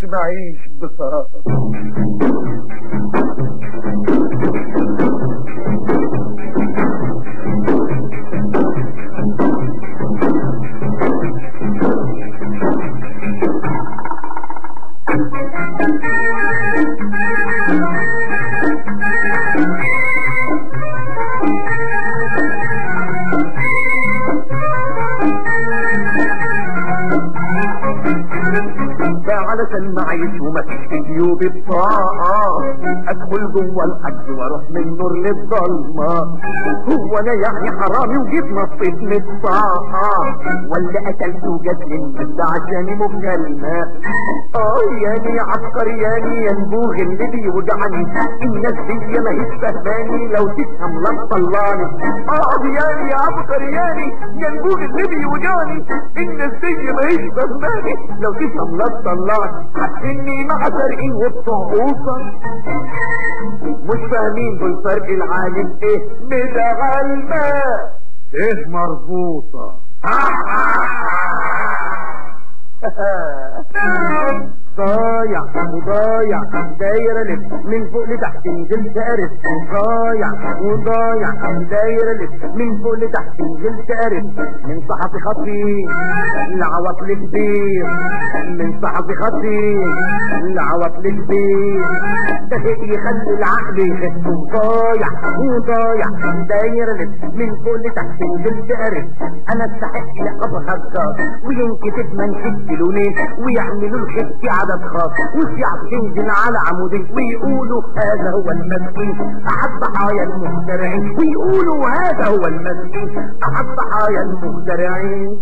معيش بطاقة علشان معيش ومفيش في جيوبي بطاقة ادخل جوه الحج واروح من النور للضلمة هو انا يعني حرامي وجيت نطيت من الطاقة ولا قتلت وجات لي المد عشاني مكالمة اه ياني يا عبقر ياني يا نبوغ اللي بيوجعني الناس دي ما هيش فهماني لو تفهم لا تطلعني اه ياني يا عبقر ياني يا نبوغ اللي بيوجعني الناس دي ما هيش فهماني لو تفهم لا تطلعني حاسيني مع سرقين والطعوصة مش فاهمين دول فرق العالم ايه بدغ الماء ايه مربوطة ضايع وضايع دايرة لف من فوق لتحت نزلت قرف ضايع وضايع دايرة لف من فوق لتحت نزلت قرف من صحفي خطير لعوط كبير من صحفي خطير لعوط كبير ده شيء يخلي العقل يخف وضايع وضايع دايرة لف من فوق لتحت نزلت قرف انا استحق لقب خطار وينكتب منشد لونين ويعملوا الخط عدد خاص وسيعة تنزل على عمودين ويقولوا هذا هو المسكين احد ضحايا المخترعين ويقولوا هذا هو المسكين احد ضحايا المخترعين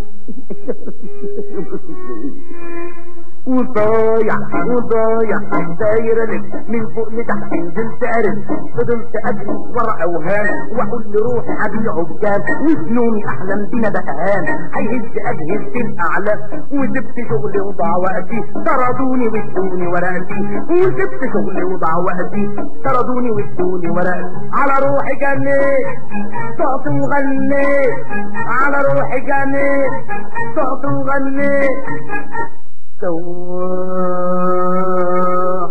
وضايع وضايع دايرة لك من فوق لتحت نزلت قرب فضلت اجري ورا اوهام واقول لروحي هبيعه بكام وجنوني احلم بينا بقهان هيهز اجهزة الاعلام وسبت شغلي وضاع وقتي طردوني وادوني ورقتي وسبت شغلي وضاع وقتي طردوني وادوني ورقتي على روحي جنيت صعت وغنيت على روحي جنيت صعت وغنيت سواح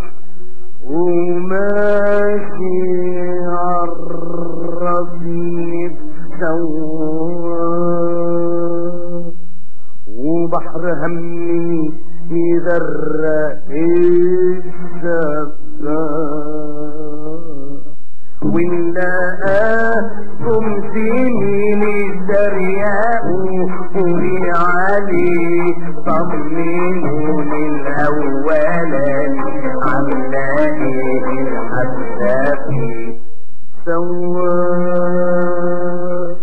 وماشي عرفني بسواح وبحر همي يغرق السفاح ونلاقاكم سنين الدرياء قولي علي طمنوني الاولاني عامله ايه الحسافي سوا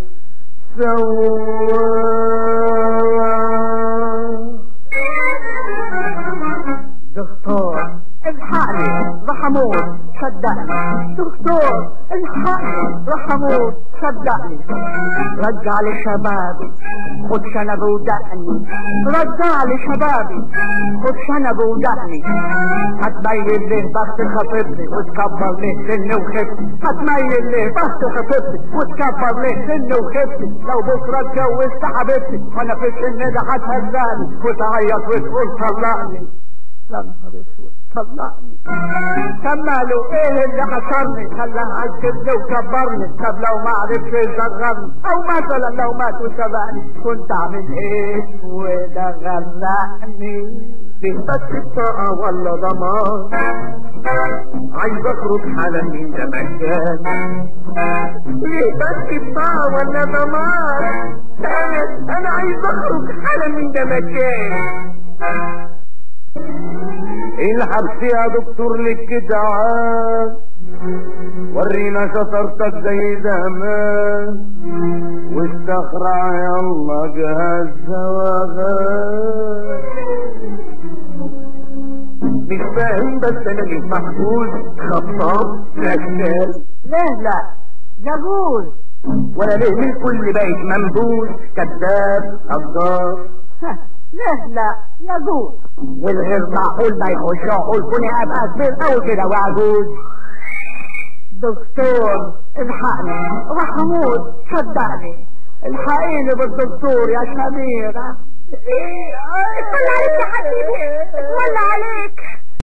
سوا دكتور الحقني رحموت صدقني دكتور الحقني رحموت صدقني رجع لي شبابي خد شنب ودقني رجع لي شبابي خد شنب ودقني هتميل ليه بخت خطيبتي وتكبر ليه سن وخفتي هتميل ليه بخت خطيبتي وتكبر ليه سن وخفتي لو بكره اتجوزت حبيبتي وانا في السن ده هتهزاني وتعيط وتقول طلقني يا نهار اسود طلقني كملوا ايه اللي حصلني خلاه عجبني وكبرني طب لو ما عرفش يصغرني او مثلا لو مات وسبقني كنت اعمل ايه وده غرقني فيه بس بطاقة ولا ضمان عايز اخرج حالا من ده مكان ليه بس بطاقة ولا ضمان انا انا عايز اخرج حالا من ده مكان الحبس يا دكتور للجدعان ورينا شطارتك زي زمان واستخرع يلا جهاز زواغان مش فاهم بس انا ليه محبوس خطاب رشال ليه لا يجوز وانا ليه من كل بيت منبوس كذاب غدار ليه لا يجوز والغير معقول ما يخش عقول كوني ابقى كبير قوي كده وعجوز دكتور الحقني رحموت صدقني الحقيني بالدكتور يا سميرة اتولى عليك يا حبيبي اتولى عليك